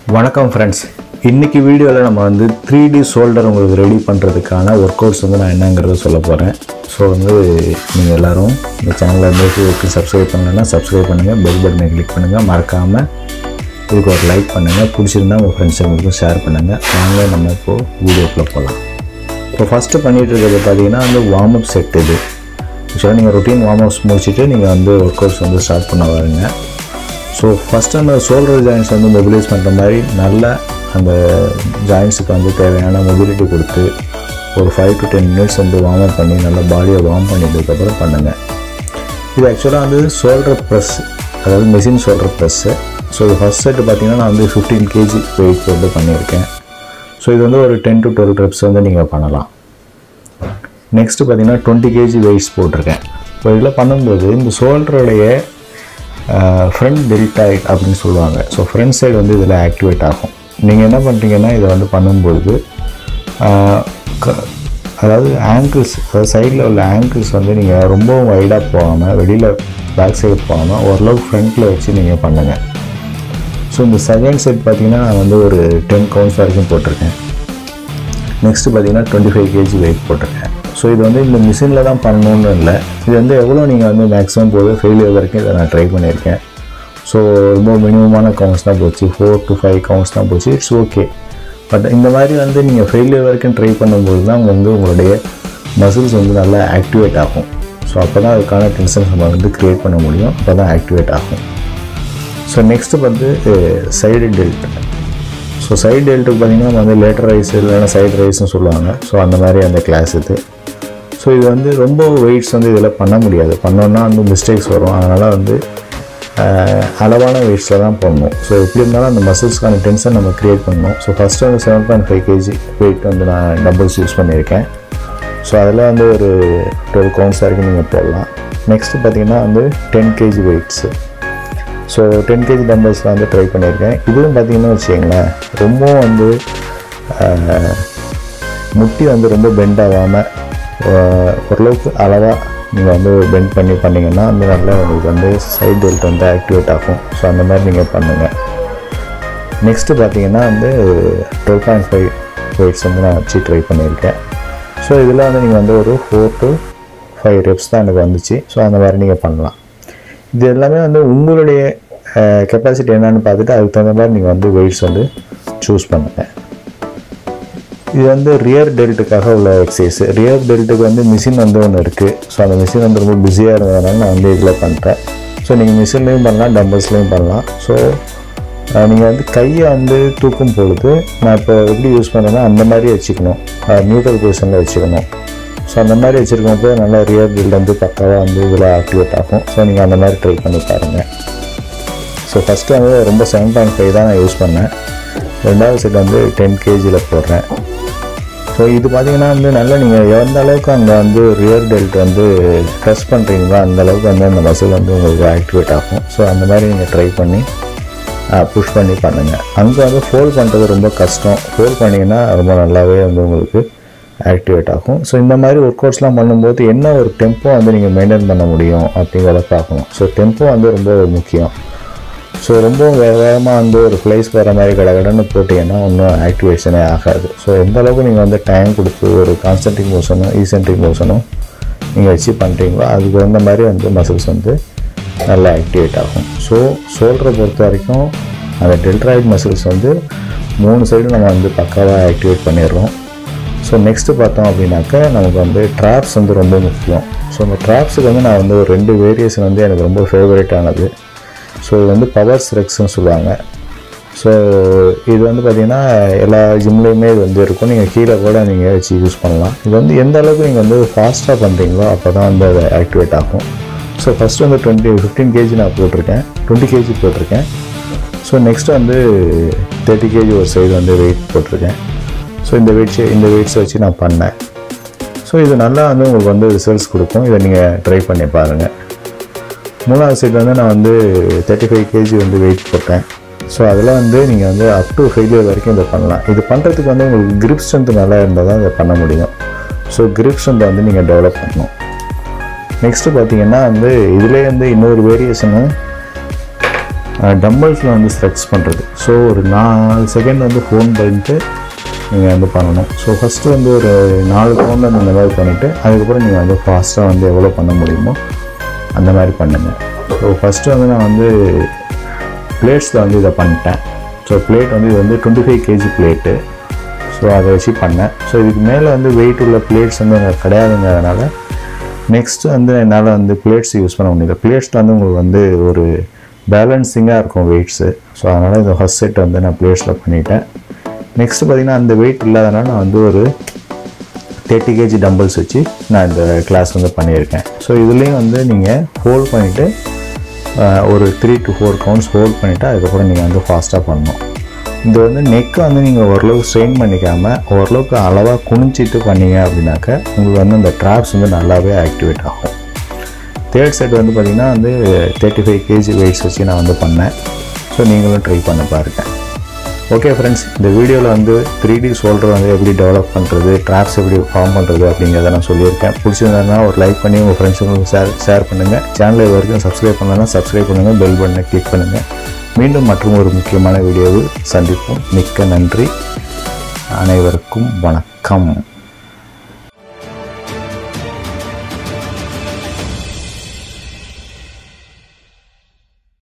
வணக்கம் ஃப்ரெண்ட்ஸ் இன்னைக்கு வீடியோவில் நம்ம வந்து த்ரீ டி ஷோல்டர் உங்களுக்கு ரெடி பண்ணுறதுக்கான ஒர்க் அவுட்ஸ் வந்து நான் என்னங்கிறத சொல்ல போகிறேன் ஸோ வந்து நீங்கள் எல்லோரும் இந்த சேனலை வந்து சப்ஸ்கிரைப் பண்ணலைன்னா சப்ஸ்கிரைப் பண்ணுங்கள் பெல் பட்டனை கிளிக் பண்ணுங்கள் மறக்காமல் இதுக்கு ஒரு லைக் பண்ணுங்கள் பிடிச்சிருந்தா உங்கள் ஃப்ரெண்ட்ஸுங்களுக்கும் ஷேர் பண்ணுங்கள் வாங்க நம்ம இப்போது வீடியோக்குள்ளே போகலாம் இப்போ ஃபஸ்ட்டு பண்ணிகிட்டு இருக்கிறது பார்த்தீங்கன்னா வந்து வார்ம் அப் செட் இது ஆக்சுவலாக நீங்கள் ரொட்டீன் வார்ம் அப்ஸ் முடிச்சுட்டு நீங்கள் வந்து ஒர்க் அவுட்ஸ் வந்து ஸ்டார்ட் பண்ண வாருங்க ஸோ ஃபஸ்ட்டு அந்த ஷோல்டர் ஜாயின்ஸ் வந்து மொபிலைஸ் பண்ணுற மாதிரி நல்ல அந்த ஜாயின்ஸுக்கு வந்து தேவையான மொபிலிட்டி கொடுத்து ஒரு ஃபைவ் டு டென் மினிட்ஸ் வந்து வார்ம் அப் பண்ணி நல்லா பாடியை வார்ம் பண்ணிட்டதுக்கப்புறம் பண்ணுங்கள் இது ஆக்சுவலாக வந்து ஷோல்டர் ப்ரெஸ் அதாவது மெஷின் ஷோல்டர் ப்ரெஸ்ஸு ஸோ இது ஃபஸ்ட் செட்டு பார்த்தீங்கன்னா நான் வந்து ஃபிஃப்டீன் கேஜி வெயிட் போட்டு பண்ணியிருக்கேன் ஸோ இது வந்து ஒரு டென் டு டுவெல் ரெப்ஸ் வந்து நீங்கள் பண்ணலாம் நெக்ஸ்ட்டு பார்த்தீங்கன்னா டுவெண்ட்டி கேஜி வெயிட்ஸ் போட்டிருக்கேன் இப்போ இதில் பண்ணும்போது இந்த ஷோல்டருடைய ஃப்ரண்ட் டெல்டாய்ட் அப்படின்னு சொல்லுவாங்க ஸோ ஃப்ரண்ட் சைடு வந்து இதில் ஆக்டிவேட் ஆகும் நீங்கள் என்ன பண்ணுறீங்கன்னா இதை வந்து பண்ணும்பொழுது ஆஹ், க- அதாவது ஆங்கிள்ஸ் அதாவது சைடில் உள்ள ஆங்கிள்ஸ் வந்து நீங்கள் ரொம்பவும் வைடாக போகாமல் வெளியில் பேக் சைடு போகாமல் ஓரளவு ஃப்ரண்ட்டில் வச்சு நீங்கள் பண்ணுங்கள் ஸோ இந்த செகண்ட் செட் பார்த்தீங்கன்னா நான் வந்து ஒரு டென் கவுண்ட்ஸ் வரைக்கும் போட்டிருக்கேன் நெக்ஸ்ட்டு பார்த்தீங்கன்னா டுவெண்ட்டி ஃபைவ் கேஜி வெயிட் போட்டிருக்கேன் ஸோ இது வந்து இந்த மிஷினில் தான் பண்ணணும்னு இல்லை இது வந்து எவ்வளோ நீங்கள் வந்து மேக்ஸிமம் போது ஃபெயிலியர் வரைக்கும் இதை நான் ட்ரை பண்ணியிருக்கேன் ஸோ ரொம்ப மினிமமான கவுண்ட்ஸ் தான் போச்சு ஃபோர் டு ஃபைவ் கவுண்ட்ஸ் தான் போச்சு இட்ஸ் ஓகே பட் இந்த மாதிரி வந்து நீங்கள் ஃபெயிலியர் வரைக்கும் ட்ரை பண்ணும்போது தான் வந்து உங்களுடைய மசில்ஸ் வந்து நல்லா ஆக்டிவேட் ஆகும் ஸோ அப்போ தான் அதுக்கான டென்ஷன்ஸ் நம்ம வந்து க்ரியேட் பண்ண முடியும் அப்போ தான் ஆக்டிவேட் ஆகும் ஸோ நெக்ஸ்ட்டு வந்து சைடு டெல்ட் ஸோ சைடு டெல்ட்டுக்கு பார்த்தீங்கன்னா நம்ம வந்து லேட்டர் ரைஸ் இல்லைன்னா சைடு ரைஸ்னு சொல்லுவாங்க ஸோ அந்த மாதிரி அந்த கிளாஸ் இது ஸோ இது வந்து ரொம்ப வெயிட்ஸ் வந்து இதில் பண்ண முடியாது பண்ணோன்னா வந்து மிஸ்டேக்ஸ் வரும் அதனால் வந்து ஆஹ், அளவான வெயிட்ஸில் தான் பண்ணணும் ஸோ எப்படி இருந்தாலும் அந்த மசில்ஸ்க்கான டென்ஷன் நம்ம க்ரியேட் பண்ணணும் ஸோ ஃபஸ்ட்டு வந்து seven point five KG weight வந்து நான் டம்பிள்ஸ் யூஸ் பண்ணியிருக்கேன் ஸோ அதில் வந்து ஒரு டுவெல் கவுண்ட்ஸ் வரைக்கும் நீங்கள் போடலாம் நெக்ஸ்ட்டு பார்த்தீங்கன்னா வந்து ten KG weights so ten KG டம்பல்ஸில் வந்து ட்ரை பண்ணியிருக்கேன் இதுவும் பார்த்தீங்கன்னா வச்சுக்கிங்களேன் ரொம்ப வந்து ஆஹ், முட்டி வந்து ரொம்ப பெண்ட் ஆகாமல் ஓரளவுக்கு அளவாக நீங்கள் வந்து பெண்ட் பண்ணி பண்ணிங்கன்னா வந்து நல்லா உங்களுக்கு வந்து சைடு பெல்ட் வந்து ஆக்டிவேட் ஆகும் ஸோ அந்த மாதிரி நீங்கள் பண்ணுங்கள் நெக்ஸ்ட்டு பார்த்தீங்கன்னா வந்து டுவெல் பாயிண்ட் ஃபைவ் வெயிட்ஸ் வந்து நான் வச்சு ட்ரை பண்ணியிருக்கேன் ஸோ இதில் வந்து நீங்கள் வந்து ஒரு ஃபோர் டு ஃபைவ் ரெப்ஸ் தான் எனக்கு வந்துச்சு ஸோ அந்த மாதிரி நீங்கள் பண்ணலாம் இது எல்லாமே வந்து உங்களுடைய கெப்பாசிட்டி என்னன்னு பார்த்துட்டு அதுக்கு தகுந்த மாதிரி நீங்கள் வந்து வெயிட்ஸ் வந்து சூஸ் பண்ணுங்கள் இது வந்து ரியர் டெல்ட்டுக்காக உள்ள எக்ஸசைஸ் ரியர் டெல்ட்டுக்கு வந்து மிஷின் வந்து ஒன்று இருக்குது ஸோ அந்த மிஷின் வந்து ரொம்ப பிஸியாக இருந்ததுனால நான் வந்து இதில் பண்ணுறேன் ஸோ நீங்கள் மிஷின்லேயும் பண்ணலாம் டம்பல்ஸ்லேயும் பண்ணலாம் ஸோ நீங்கள் வந்து கையை வந்து தூக்கும் பொழுது நான் இப்போ எப்படி யூஸ் பண்ணுறேன்னா அந்த மாதிரி வச்சுக்கணும் நியூட்ரல் பொசிஷனில் வச்சுக்கணும் ஸோ அந்த மாதிரி வச்சுருக்கப்போ நல்லா ரியர் பில்ட் வந்து பக்காவாக வந்து இதில் ஆக்டிவேட் ஆகும் ஸோ நீங்கள் அந்த மாதிரி ட்ரை பண்ணி பாருங்கள் ஸோ ஃபஸ்ட்டு வந்து ரொம்ப செவன் பாயிண்ட் ஃபைவ் தான் நான் யூஸ் பண்ணேன் ரெண்டாவது செட் வந்து டென் கேஜியில் போடுறேன் ஸோ இது பார்த்தீங்கன்னா வந்து நல்லா நீங்கள் எந்த அளவுக்கு அங்கே வந்து ரியர் பெல்ட் வந்து ப்ரெஸ் பண்ணுறீங்களோ அந்த அளவுக்கு வந்து அந்த மசில் வந்து உங்களுக்கு ஆக்டிவேட் ஆகும் ஸோ அந்த மாதிரி நீங்கள் ட்ரை பண்ணி புஷ் பண்ணி பண்ணுங்கள் அங்கே வந்து ஃபோல்ட் பண்ணுறது ரொம்ப கஷ்டம் ஃபோல்ட் பண்ணிங்கன்னா ரொம்ப நல்லாவே வந்து உங்களுக்கு ஆக்டிவேட் ஆகும் ஸோ இந்த மாதிரி ஒர்க் அவுட்ஸ்லாம் பண்ணும்போது என்ன ஒரு டெம்போ வந்து நீங்கள் மெயின்டைன் பண்ண முடியும் அப்படிங்கிறத பார்க்கணும் ஸோ டெம்போ வந்து ரொம்ப முக்கியம் ஸோ ரொம்ப வேக வேகமாக வந்து ஒரு ஃப்ளைஸ் வர மாதிரி கடகடன்னு போட்டிங்கன்னா ஒன்றும் ஆக்டிவேஷனே ஆகாது ஸோ எந்த அளவுக்கு நீங்கள் வந்து டைம் கொடுத்து ஒரு கான்சன்ட்ரிக் மோஷனும் ஈசென்ட்ரிக் மோஷனும் நீங்கள் வச்சு பண்ணுறீங்களோ அதுக்கு தகுந்த மாதிரி வந்து மசில்ஸ் வந்து நல்லா ஆக்டிவேட் ஆகும் ஸோ ஷோல்டரை பொறுத்த வரைக்கும் அந்த டெல்ட்ராய்ட் மசில்ஸ் வந்து மூணு சைடும் நம்ம வந்து பக்காவாக ஆக்டிவேட் பண்ணிடுறோம் ஸோ நெக்ஸ்ட்டு பார்த்தோம் அப்படின்னாக்கா நமக்கு வந்து ட்ராப்ஸ் வந்து ரொம்ப முக்கியம் ஸோ இந்த ட்ராப்ஸுக்கு வந்து நான் வந்து ஒரு ரெண்டு வேரியேஷன் வந்து எனக்கு ரொம்ப ஃபேவரட் ஆனது ஸோ இது வந்து பவர் ஸ்ரெக்ஸ்னு சொல்லுவாங்க ஸோ இது வந்து பார்த்திங்கன்னா எல்லா ஜிம்லேயுமே இது வந்து இருக்கும் நீங்கள் கீழே கூட நீங்கள் வச்சு யூஸ் பண்ணலாம் இது வந்து எந்த அளவுக்கு நீங்கள் வந்து ஃபாஸ்ட்டாக பண்ணுறீங்களோ அப்போ தான் வந்து அது ஆக்டிவேட் ஆகும் ஸோ ஃபஸ்ட்டு வந்து டுவெண்ட்டி ஃபிஃப்டீன் கேஜி நான் போட்டிருக்கேன் டுவெண்ட்டி கேஜி போட்டிருக்கேன் ஸோ நெக்ஸ்ட் வந்து தேர்ட்டி கேஜி ஒரு சைடு வந்து வெயிட் போட்டிருக்கேன் ஸோ இந்த வெயிட்ஸ் இந்த வெயிட்ஸை வச்சு நான் பண்ணேன் ஸோ இது நல்லா வந்து உங்களுக்கு வந்து ரிசல்ட்ஸ் கொடுக்கும் இதை நீங்கள் ட்ரை பண்ணி பாருங்கள் மூணாவது சைடு வந்து நான் வந்து தேர்ட்டி ஃபைவ் கேஜி வந்து வெயிட் போட்டேன் ஸோ அதில் வந்து நீங்கள் வந்து அப் டு ஃபெயிலியர் வரைக்கும் இதை பண்ணலாம் இது பண்ணுறதுக்கு வந்து உங்களுக்கு grip strength நல்லா இருந்தால் தான் இதை பண்ண முடியும் ஸோ grip strength வந்து நீங்கள் டெவலப் பண்ணணும் நெக்ஸ்ட்டு பார்த்தீங்கன்னா வந்து இதிலே வந்து இன்னொரு வேரியேஷனு டம்பிள்ஸில் வந்து ஸ்ட்ரெச் பண்ணுறது ஸோ ஒரு நாலு செகண்ட் வந்து ஃபோன் பண்ணிட்டு நீங்கள் வந்து பண்ணணும் ஸோ ஃபஸ்ட்டு வந்து ஒரு நாலு கவுண்ட் வந்து இந்த மாதிரி பண்ணிவிட்டு அதுக்கப்புறம் நீங்கள் வந்து ஃபாஸ்ட்டாக வந்து எவ்வளோ பண்ண முடியுமோ அந்த மாதிரி பண்ணுங்கள் ஸோ ஃபஸ்ட்டு வந்து நான் வந்து பிளேட்ஸில் வந்து இதை பண்ணிட்டேன் ஸோ பிளேட் வந்து இது வந்து twenty five KG plate so அதை வச்சு பண்ணேன் ஸோ இதுக்கு மேலே வந்து வெயிட் உள்ள பிளேட்ஸ் வந்து எனக்கு கிடையாதுங்கிறதுனால நெக்ஸ்ட்டு வந்து என்னால் வந்து பிளேட்ஸ் யூஸ் பண்ண முடியல பிளேட்ஸில் வந்து உங்களுக்கு வந்து ஒரு பேலன்சிங்காக இருக்கும் வெயிட்ஸு ஸோ அதனால் இந்த ஃபஸ்ட் செட் வந்து நான் பிளேட்ஸில் பண்ணிட்டேன் நெக்ஸ்ட்டு பார்த்தீங்கன்னா அந்த வெயிட் இல்லாதனால நான் வந்து ஒரு தேர்ட்டி கேஜி டம்பிள்ஸ் வச்சு நான் இந்த கிளாஸ் வந்து பண்ணியிருக்கேன் ஸோ இதுலேயும் வந்து நீங்கள் ஹோல்ட் பண்ணிவிட்டு ஒரு three to four counts hold பண்ணிவிட்டு அதுக்கப்புறம் நீங்கள் வந்து ஃபாஸ்ட்டாக பண்ணணும் இது வந்து நெக்கை வந்து நீங்கள் ஓரளவுக்கு ஸ்ட்ரெயின் பண்ணிக்காமல் ஓரளவுக்கு அளவாக குனிச்சிட்டு பண்ணீங்க அப்படின்னாக்க உங்களுக்கு வந்து அந்த ட்ராப்ஸ் வந்து நல்லாவே ஆக்டிவேட் ஆகும் தேர்ட் செட் வந்து பார்த்திங்கன்னா வந்து தேர்ட்டி ஃபைவ் கேஜி வெயிட்ஸ் வச்சு நான் வந்து பண்ணேன் ஸோ நீங்களும் ட்ரை பண்ண பாருங்கள் ஓகே ஃப்ரெண்ட்ஸ் இந்த வீடியோவில் வந்து த்ரீ டி சோல்டர் வந்து எப்படி டெவலப் பண்ணுறது ட்ராப்ஸ் எப்படி ஃபார்ம் பண்ணுறது அப்படிங்கிறத நான் சொல்லியிருக்கேன் பிடிச்சிருந்ததுன்னா ஒரு லைக் பண்ணி உங்கள் ஃப்ரெண்ட்ஸுங்களுக்கு ஷேர் ஷேர் பண்ணுங்கள் சேனலை இது வரைக்கும் சப்ஸ்கிரைப் பண்ணலன்னா சப்ஸ்கிரைப் பண்ணுங்கள் பெல் பட்டனை கிளிக் பண்ணுங்கள் மீண்டும் மற்றும் ஒரு முக்கியமான வீடியோவில் சந்திப்போம் மிக்க நன்றி அனைவருக்கும் வணக்கம்